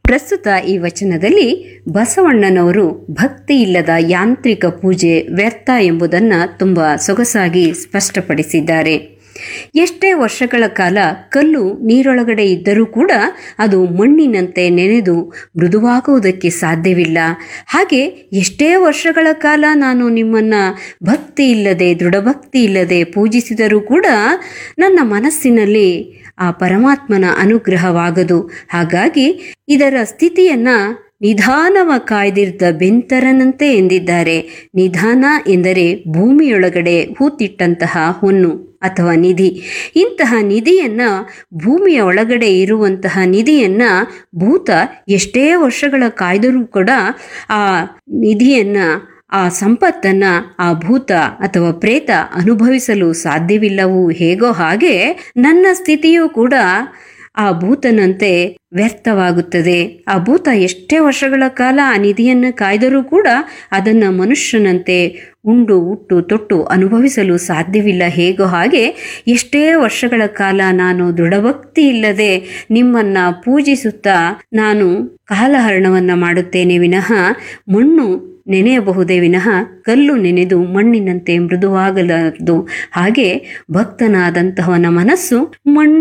ಪ್ರಸ್ತುತ ಈ ವಚನದಲ್ಲಿ ಬಸವಣ್ಣನವರು ಭಕ್ತಿ ಇಲ್ಲದ ಯಾಂತ್ರಿಕ ಪೂಜೆ ವ್ಯರ್ಥ ಎಂಬುದನ್ನು ತುಂಬ ಸೊಗಸಾಗಿ ಸ್ಪಷ್ಟಪಡಿಸಿದ್ದಾರೆ ಎಷ್ಟೇ ವರ್ಷಗಳ ಕಾಲ ಕಲ್ಲು ನೀರೊಳಗಡೆ ಇದ್ದರೂ ಕೂಡ ಅದು ಮಣ್ಣಿನಂತೆ ನೆನೆದು ಮೃದುವಾಗುವುದಕ್ಕೆ ಸಾಧ್ಯವಿಲ್ಲ ಹಾಗೆ ಎಷ್ಟೇ ವರ್ಷಗಳ ಕಾಲ ನಾನು ನಿಮ್ಮನ್ನು ಭಕ್ತಿ ಇಲ್ಲದೆ ದೃಢಭಕ್ತಿ ಇಲ್ಲದೆ ಪೂಜಿಸಿದರೂ ಕೂಡ ನನ್ನ ಮನಸ್ಸಿನಲ್ಲಿ ಆ ಪರಮಾತ್ಮನ ಅನುಗ್ರಹವಾಗದು ಹಾಗಾಗಿ ಇದರ ಸ್ಥಿತಿಯನ್ನ ನಿಧಾನವ ಕಾಯ್ದಿರ್ದ ಬೆಂತರನಂತೆ ಎಂದಿದ್ದಾರೆ ನಿಧಾನ ಎಂದರೆ ಭೂಮಿಯೊಳಗಡೆ ಹೂತಿಟ್ಟಂತಹ ಹೊನ್ನು ಅಥವಾ ನಿಧಿ ಇಂತಹ ನಿಧಿಯನ್ನ ಭೂಮಿಯ ಒಳಗಡೆ ಇರುವಂತಹ ನಿಧಿಯನ್ನ ಭೂತ ಎಷ್ಟೇ ವರ್ಷಗಳ ಕಾಯ್ದರೂ ಕೂಡ ಆ ನಿಧಿಯನ್ನ ಆ ಸಂಪತ್ತನ್ನ ಆ ಭೂತ ಅಥವಾ ಪ್ರೇತ ಅನುಭವಿಸಲು ಸಾಧ್ಯವಿಲ್ಲವೂ ಹೇಗೋ ಹಾಗೆ ನನ್ನ ಸ್ಥಿತಿಯೂ ಕೂಡ ಆ ಭೂತನಂತೆ ವ್ಯರ್ಥವಾಗುತ್ತದೆ ಆ ಭೂತ ಎಷ್ಟೇ ವರ್ಷಗಳ ಕಾಲ ಆ ನಿಧಿಯನ್ನು ಕಾಯ್ದರೂ ಕೂಡ ಅದನ್ನು ಮನುಷ್ಯನಂತೆ ಉಂಡು ಉಟ್ಟು ತೊಟ್ಟು ಅನುಭವಿಸಲು ಸಾಧ್ಯವಿಲ್ಲ ಹೇಗೋ ಹಾಗೆ ಎಷ್ಟೇ ವರ್ಷಗಳ ಕಾಲ ನಾನು ದೃಢಭಕ್ತಿ ಇಲ್ಲದೆ ನಿಮ್ಮನ್ನು ಪೂಜಿಸುತ್ತಾ ನಾನು ಕಾಲಹರಣವನ್ನು ಮಾಡುತ್ತೇನೆ ವಿನಃ ಮಣ್ಣು ನೆನೆಯಬಹುದೇ ವಿನಃ ಕಲ್ಲು ನೆನೆದು ಮಣ್ಣಿನಂತೆ ಮೃದುವಾಗಲಾರದು ಹಾಗೆ ಭಕ್ತನಾದಂತಹವನ ಮನಸ್ಸು ಮಣ್ಣಿ